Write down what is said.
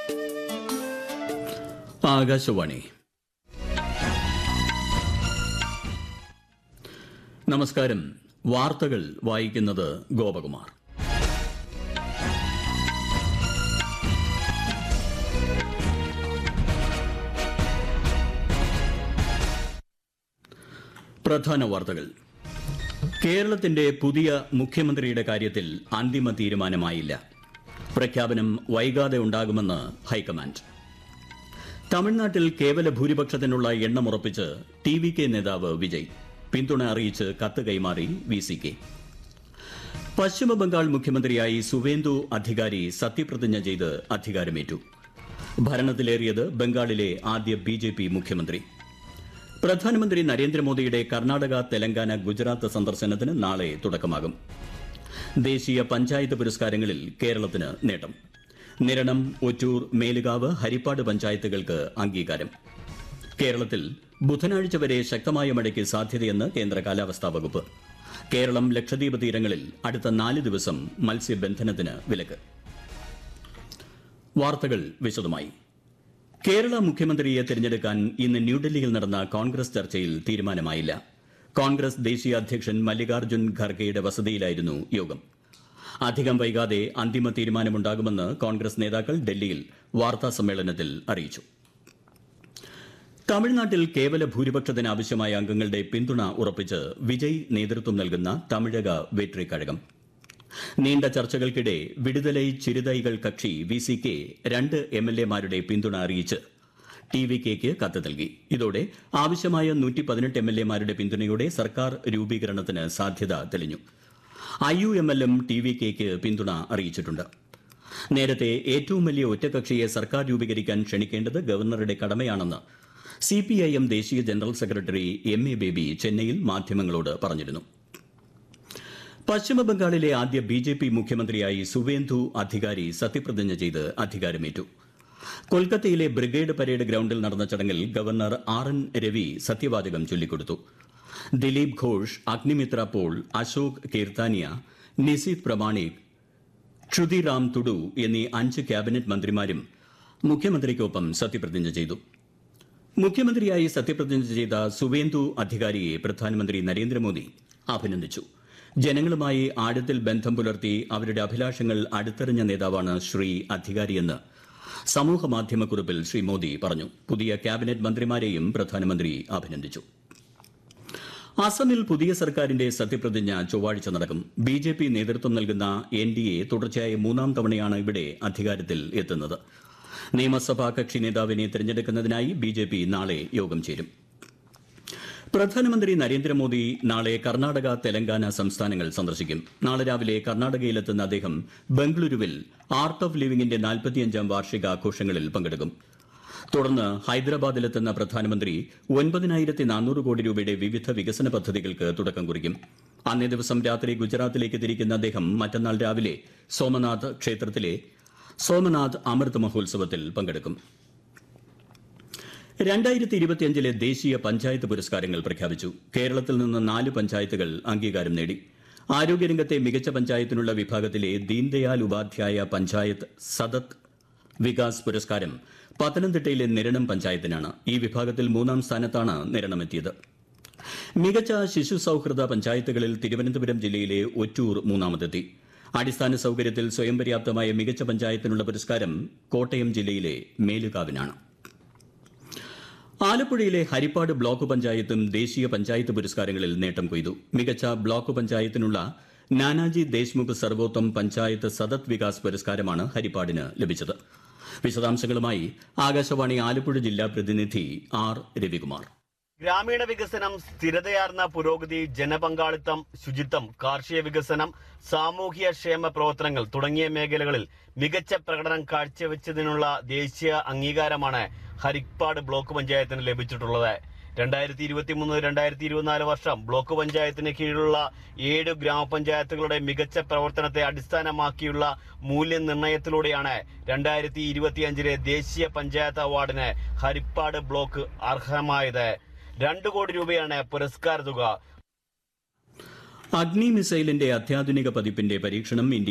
ആകാശവാണി നമസ്കാരം വാർത്തകൾ വായിക്കുന്നത് ഗോപകുമാർ പ്രധാന വാർത്തകൾ കേരളത്തിന്റെ പുതിയ മുഖ്യമന്ത്രിയുടെ കാര്യത്തിൽ അന്തിമ തീരുമാനമായില്ല പ്രഖ്യാപനം വൈകാതെ ഉണ്ടാകുമെന്ന് ഹൈക്കമാൻഡ് തമിഴ്നാട്ടിൽ കേവല ഭൂരിപക്ഷത്തിനുള്ള എണ്ണമുറപ്പിച്ച് ടി വി കെ നേതാവ് വിജയ് പിന്തുണ അറിയിച്ച് കത്ത് കൈമാറി വി സി കെ പശ്ചിമബംഗാൾ മുഖ്യമന്ത്രിയായി സുവേന്ദു അധികാരി സത്യപ്രതിജ്ഞ ചെയ്ത് അധികാരമേറ്റു ഭരണത്തിലേറിയത് ബംഗാളിലെ ആദ്യ ബി ജെ പി മുഖ്യമന്ത്രി പ്രധാനമന്ത്രി നരേന്ദ്രമോദിയുടെ കർണാടക തെലങ്കാന ഗുജറാത്ത് സന്ദർശനത്തിന് നാളെ തുടക്കമാകും ദേശീയ പഞ്ചായത്ത് പുരസ്കാരങ്ങളിൽ കേരളത്തിന് നേട്ടം നിരണം ഒറ്റൂർ മേലുകാവ് ഹരിപ്പാട് പഞ്ചായത്തുകൾക്ക് അംഗീകാരം കേരളത്തിൽ ബുധനാഴ്ച വരെ ശക്തമായ മഴയ്ക്ക് സാധ്യതയെന്ന് കേന്ദ്ര കാലാവസ്ഥാ വകുപ്പ് കേരളം ലക്ഷദ്വീപ് തീരങ്ങളിൽ അടുത്ത നാല് ദിവസം മത്സ്യബന്ധനത്തിന് വിലക്ക് വാർത്തകൾ വിശദമായി കേരള മുഖ്യമന്ത്രിയെ തിരഞ്ഞെടുക്കാൻ ഇന്ന് ന്യൂഡൽഹിയിൽ നടന്ന കോൺഗ്രസ് ചർച്ചയിൽ തീരുമാനമായില്ല കോൺഗ്രസ് ദേശീയ അധ്യക്ഷൻ മല്ലികാർജ്ജുൻ ഖർഗെയുടെ വസതിയിലായിരുന്നു യോഗം അധികം വൈകാതെ അന്തിമ തീരുമാനമുണ്ടാകുമെന്ന് കോൺഗ്രസ് നേതാക്കൾ ഡൽഹിയിൽ വാർത്താ സമ്മേളനത്തിൽ അറിയിച്ചു തമിഴ്നാട്ടിൽ കേവല ഭൂരിപക്ഷത്തിന് ആവശ്യമായ അംഗങ്ങളുടെ പിന്തുണ ഉറപ്പിച്ച് വിജയ് നേതൃത്വം നൽകുന്ന തമിഴക വെട്രി കഴകം നീണ്ട ചർച്ചകൾക്കിടെ വിടുതലൈ ചിരുതൈകൾ കക്ഷി വി സി കെ രണ്ട് എം എൽ എമാരുടെ പിന്തുണ അറിയിച്ച് ടി വി കെക്ക് കത്ത് നൽകി ഇതോടെ ആവശ്യമായ നൂറ്റി പതിനെട്ട് എം എൽ എമാരുടെ പിന്തുണയോടെ സർക്കാർ രൂപീകരണത്തിന് സാധ്യത തെളിഞ്ഞു ഐ യു എം എല്ലും ടി വി കെക്ക് പിന്തുണ അറിയിച്ചിട്ടുണ്ട് നേരത്തെ ഏറ്റവും വലിയ ഒറ്റകക്ഷിയെ സർക്കാർ രൂപീകരിക്കാൻ ക്ഷണിക്കേണ്ടത് ഗവർണറുടെ കടമയാണെന്ന് സി പി ഐ എം ദേശീയ general secretary M A Baby ചെന്നൈയിൽ മാധ്യമങ്ങളോട് പറഞ്ഞിരുന്നു പശ്ചിമബംഗാളിലെ ആദ്യ ബി ജെ പി മുഖ്യമന്ത്രിയായി സുവേന്ദു അധികാരി സത്യപ്രതിജ്ഞ ചെയ്ത് അധികാരമേറ്റു കൊൽക്കത്തയിലെ ബ്രിഗേഡ് പരേഡ് ഗ്രൌണ്ടിൽ നടന്ന ചടങ്ങിൽ ഗവർണർ ആർ എൻ രവി സത്യവാചകം ചൊല്ലിക്കൊടുത്തു ദിലീപ് ഘോഷ് അഗ്നിമിത്ര പോൾ അശോക് കീർത്താനിയ നിസീത് പ്രമാണിക് ക്ഷുതിറാം തുഡു എന്നീ അഞ്ച് ക്യാബിനറ്റ് മന്ത്രിമാരും മുഖ്യമന്ത്രിക്കൊപ്പം സത്യപ്രതിജ്ഞ ചെയ്തു മുഖ്യമന്ത്രിയായി സത്യപ്രതിജ്ഞ ചെയ്ത സുവേന്ദു അധികാരിയെ പ്രധാനമന്ത്രി നരേന്ദ്രമോദി അഭിനന്ദിച്ചു ജനങ്ങളുമായി ആഴത്തിൽ ബന്ധം പുലർത്തി അവരുടെ അഭിലാഷങ്ങൾ അടുത്തെറിഞ്ഞ നേതാവാണ് ശ്രീ അധികാരിയെന്ന് സമൂഹ മാധ്യമക്കുറിപ്പിൽ ശ്രീ മോദി പറഞ്ഞു പുതിയ ക്യാബിനറ്റ് മന്ത്രിമാരെയും പ്രധാനമന്ത്രി അഭിനന്ദിച്ചു അസമിൽ പുതിയ സർക്കാരിന്റെ സത്യപ്രതിജ്ഞ ചൊവ്വാഴ്ച നടക്കും ബി ജെ പി നേതൃത്വം നൽകുന്ന എൻ ഡി എ തുടർച്ചയായ മൂന്നാം തവണയാണ് ഇവിടെ അധികാരത്തിൽ എത്തുന്നത് നിയമസഭാ കക്ഷി നേതാവിനെ തെരഞ്ഞെടുക്കുന്നതിനായി ബി ജെ പി നാളെ യോഗം ചേരും പ്രധാനമന്ത്രി നരേന്ദ്രമോദി നാളെ കർണാടക തെലങ്കാന സംസ്ഥാനങ്ങൾ സന്ദർശിക്കും നാളെ രാവിലെ കർണാടകയിലെത്തുന്ന അദ്ദേഹം ബംഗളൂരുവിൽ ആർട്ട് ഓഫ് ലിവിംഗിന്റെ നാൽപ്പത്തിയഞ്ചാം വാർഷികാഘോഷങ്ങളിൽ പങ്കെടുക്കും തുടർന്ന് ഹൈദരാബാദിലെത്തുന്ന പ്രധാനമന്ത്രി ഒൻപതിനായിരത്തി നാനൂറ് കോടി രൂപയുടെ വിവിധ വികസന പദ്ധതികൾക്ക് തുടക്കം കുറിക്കും അന്നേ ദിവസം രാത്രി ഗുജറാത്തിലേക്ക് തിരിക്കുന്ന അദ്ദേഹം മറ്റന്നാൾ രാവിലെ സോമനാഥ് ക്ഷേത്രത്തിലെ സോമനാഥ് അമൃത് മഹോത്സവത്തിൽ പങ്കെടുക്കും രണ്ടായിരത്തി ഇരുപത്തിയഞ്ചിലെ ദേശീയ പഞ്ചായത്ത് പുരസ്കാരങ്ങൾ പ്രഖ്യാപിച്ചു കേരളത്തിൽ നിന്ന് നാല് പഞ്ചായത്തുകൾ അംഗീകാരം നേടി ആരോഗ്യരംഗത്തെ മികച്ച പഞ്ചായത്തിനുള്ള വിഭാഗത്തിലെ ദീൻദയാൽ ഉപാധ്യായ പഞ്ചായത്ത് സദത് വികാസ് പുരസ്കാരം പത്തനംതിട്ടയിലെ നിരണം പഞ്ചായത്തിനാണ് ഈ വിഭാഗത്തിൽ മൂന്നാം സ്ഥാനത്താണ് നിരണമെത്തിയത് മികച്ച ശിശു സൌഹൃദ പഞ്ചായത്തുകളിൽ തിരുവനന്തപുരം ജില്ലയിലെ ഒറ്റൂർ മൂന്നാമതെത്തി അടിസ്ഥാന സൌകര്യത്തിൽ സ്വയം പര്യാപ്തമായ മികച്ച പഞ്ചായത്തിനുള്ള പുരസ്കാരം കോട്ടയം ജില്ലയിലെ മേലുകാവിനാണ് ആലപ്പുഴയിലെ ഹരിപ്പാട് ബ്ലോക്ക് പഞ്ചായത്തും ദേശീയ പഞ്ചായത്ത് പുരസ്കാരങ്ങളിൽ നേട്ടം കൊയ്തു മികച്ച ബ്ലോക്ക് പഞ്ചായത്തിനുള്ള നാനാജി ദേശ്മുഖ് സർവോത്തം പഞ്ചായത്ത് സദത് വികാസ് പുരസ്കാരമാണ് ഹരിപ്പാടിന് ലഭിച്ചത് വിശദാംശങ്ങളുമായി ആകാശവാണി ആലപ്പുഴ ജില്ലാ പ്രതിനിധി ആർ രവികുമാർ ഗ്രാമീണ വികസനം സ്ഥിരതയാർന്ന പുരോഗതി ജനപങ്കാളിത്തം ശുചിത്വം കാർഷിക വികസനം സാമൂഹ്യ ക്ഷേമ പ്രവർത്തനങ്ങൾ തുടങ്ങിയ മേഖലകളിൽ മികച്ച പ്രകടനം കാഴ്ചവെച്ചതിനുള്ള ദേശീയ അംഗീകാരമാണ് ഹരിപ്പാട് ബ്ലോക്ക് പഞ്ചായത്തിന് ലഭിച്ചിട്ടുള്ളത് രണ്ടായിരത്തി ഇരുപത്തി മൂന്ന് രണ്ടായിരത്തി ഇരുപത്തിനാല് വർഷം ബ്ലോക്ക് പഞ്ചായത്തിന് കീഴിലുള്ള ഏഴ് ഗ്രാമപഞ്ചായത്തുകളുടെ മികച്ച പ്രവർത്തനത്തെ അടിസ്ഥാനമാക്കിയുള്ള മൂല്യനിർണ്ണയത്തിലൂടെയാണ് രണ്ടായിരത്തി ഇരുപത്തിയഞ്ചിലെ ദേശീയ പഞ്ചായത്ത് അവാർഡിന് ഹരിപ്പാട് ബ്ലോക്ക് അർഹമായത് രണ്ടു കോടി രൂപയാണ് പുരസ്കാര തുക അഗ്നി മിസൈലിന്റെ അത്യാധുനിക പതിപ്പിന്റെ പരീക്ഷണം ഇന്ത്യ